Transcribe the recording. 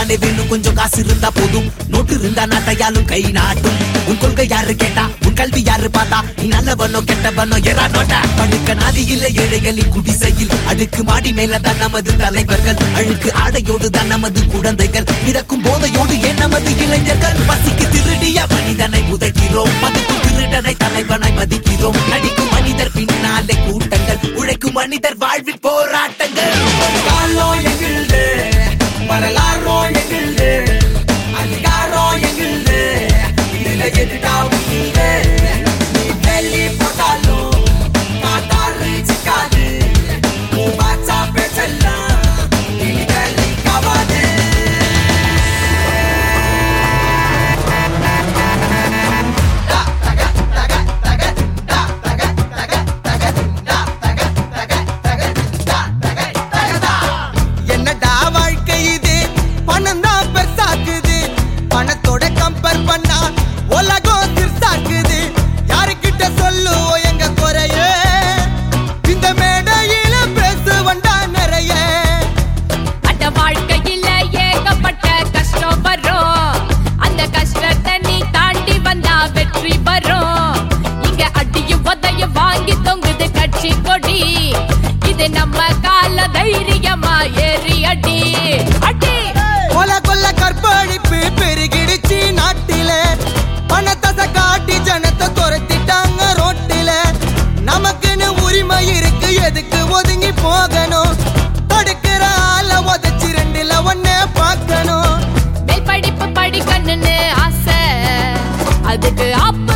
தானே வேணும் கொஞ்சம் காசு இருந்தா போதும் நோட்டு இருந்தா நாட்டையாலும் கை நாட்டும் உன் கொள்கை யாரு கேட்டா உன் கல்வி யாரு பார்த்தா நீ நல்லவனோ கெட்டவனோ எரா நோட்டா படுக்க நாதி இல்ல ஏழைகளின் குடிசையில் அடுக்கு மாடி மேல தான் நமது தலைவர்கள் அழுக்கு ஆடையோடு தான் நமது குழந்தைகள் மிதக்கும் போதையோடு ஏன் நமது இளைஞர்கள் பசிக்கு திருடிய மனிதனை உதைக்கிறோம் மதுக்கும் திருடனை தலைவனை மதிக்கிறோம் நடிக்கும் மனிதர் பின்னாலே கூட்டங்கள் உழைக்கும் மனிதர் வாழ்வில் போராட்டங்கள் காலம் எங்கில்து வரலாறோ எங்கில்து அதிகாரோ எங்கில்து இதுல எதுடா உங்கில்து நீ வெள்ளி போட்டாலும் காட்டாறு சிக்காது நீ பாச்சா பேச்செல்லாம் நீ வெள்ளி கவாது என்னடா வாழ்க்கை இது பணம் தான் பெருசாக்குது பணத்தோட கம்பேர் பண்ணா உலகம் சிறுசாக்குது யாருக்கிட்ட சொல்லுவோம் எங்க குறைய இந்த மேடையில பேசுவண்டா நிறைய அட வாழ்க்கையில ஏகப்பட்ட கஷ்டம் வரும் அந்த கஷ்டத்தை நீ தாண்டி வந்தா வெற்றி வரும் இங்க அடியும் உதையும் வாங்கி தொங்குது கட்சி கொடி இது நம்ம கால தைரியமா ஏறி அடி அடி கொல கொல்ல கற்பழிப்பு பெருகிடுச்சு நாட்டில பணத்தை காட்டி ஜனத்தை துரத்திட்டாங்க ரோட்டில நமக்குன்னு உரிமை இருக்கு எதுக்கு ஒதுங்கி போகணும் தடுக்கிற ஆள உதச்சி ரெண்டுல ஒன்னே பார்க்கணும் மேல் படிப்பு படிக்கணும்னு ஆசை அதுக்கு அப்ப